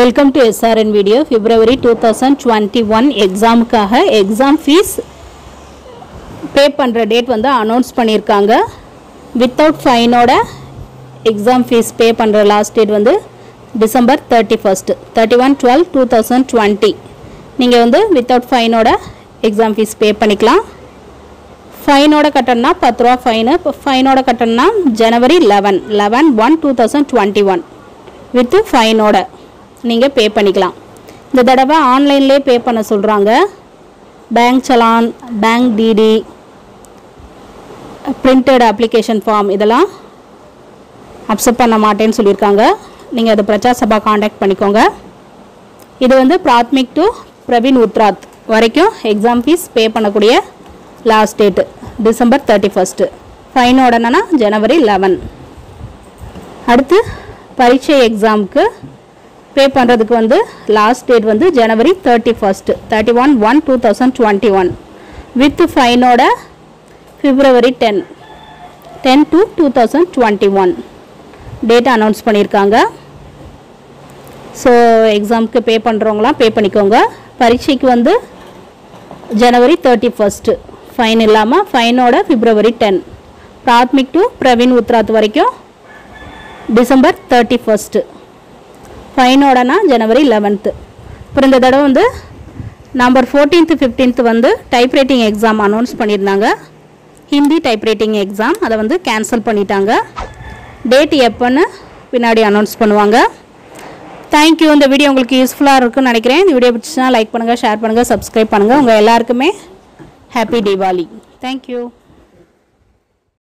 welcome to SRN video February two thousand twenty one எக்ஸாமுக்காக exam fees pay பண்ணுற date வந்து announce பண்ணியிருக்காங்க without ஃபைனோட எக்ஸாம் ஃபீஸ் பே பண்ணுற லாஸ்ட் டேட் வந்து December thirty first thirty one twelve two thousand twenty நீங்கள் வந்து without ஃபைனோட எக்ஸாம் ஃபீஸ் பே பண்ணிக்கலாம் ஃபைனோட கட்டணம்னா பத்து ரூபா ஃபைனு இப்போ ஃபைனோட கட்டணம்னா January eleven eleven one two thousand twenty one with ஃபைனோட நீங்கள் பே பண்ணிக்கலாம் இந்த தடவை ஆன்லைன்லேயே பே பண்ண சொல்கிறாங்க bank challan bank DD printed application form இதெல்லாம் அக்செப்ட் பண்ண மாட்டேன்னு சொல்லியிருக்காங்க நீங்கள் அதை பிரச்சார் சபா காண்டாக்ட் பண்ணிக்கோங்க இது வந்து பிராத்மிக் டு பிரவீன் உத்ராத் வரைக்கும் எக்ஸாம் ஃபீஸ் பே பண்ணக்கூடிய last date December thirty first ஃபைனோட என்னன்னா ஜனவரி லெவன் அடுத்து பரீட்சை எக்ஸாமுக்கு பே பண்ணுறதுக்கு வந்து லாஸ்ட் டேட் வந்து January thirty first thirty one one two thousand twenty one with ஃபைனோட February ten ten to two thousand twenty one date announce பண்ணியிருக்காங்க ஸோ எக்ஸாமுக்கு பே பண்ணுறவங்களாம் பே பண்ணிக்கோங்க பரீட்சைக்கு வந்து ஜனவரி தேர்ட்டி ஃபஸ்ட்டு ஃபைன் இல்லாமல் ஃபைனோட February ten Prathmik to Praveen Uttarardh வரைக்கும் டிசம்பர் தேர்ட்டி ஃபஸ்ட்டு ஃபைனோடனா ஜனவரி லெவன்த்து அப்புறம் இந்த தடவை வந்து நம்பர் ஃபோர்டீன்த்து ஃபிஃப்டீன்த்து வந்து டைப்ரைட்டிங் எக்ஸாம் அனௌன்ஸ் பண்ணியிருந்தாங்க ஹிந்தி டைப்ரைட்டிங் எக்ஸாம் அதை வந்து கேன்சல் பண்ணிட்டாங்க டேட் எப்போன்னு பின்னாடி அனௌன்ஸ் பண்ணுவாங்க தேங்க்யூ இந்த வீடியோ உங்களுக்கு யூஸ்ஃபுல்லாக இருக்குன்னு நினைக்கிறேன் இந்த வீடியோ பிடிச்சினா லைக் பண்ணுங்கள் ஷேர் பண்ணுங்கள் சப்ஸ்கிரைப் பண்ணுங்கள் உங்கள் எல்லாருக்குமே ஹாப்பி தீபாவளி தேங்க்யூ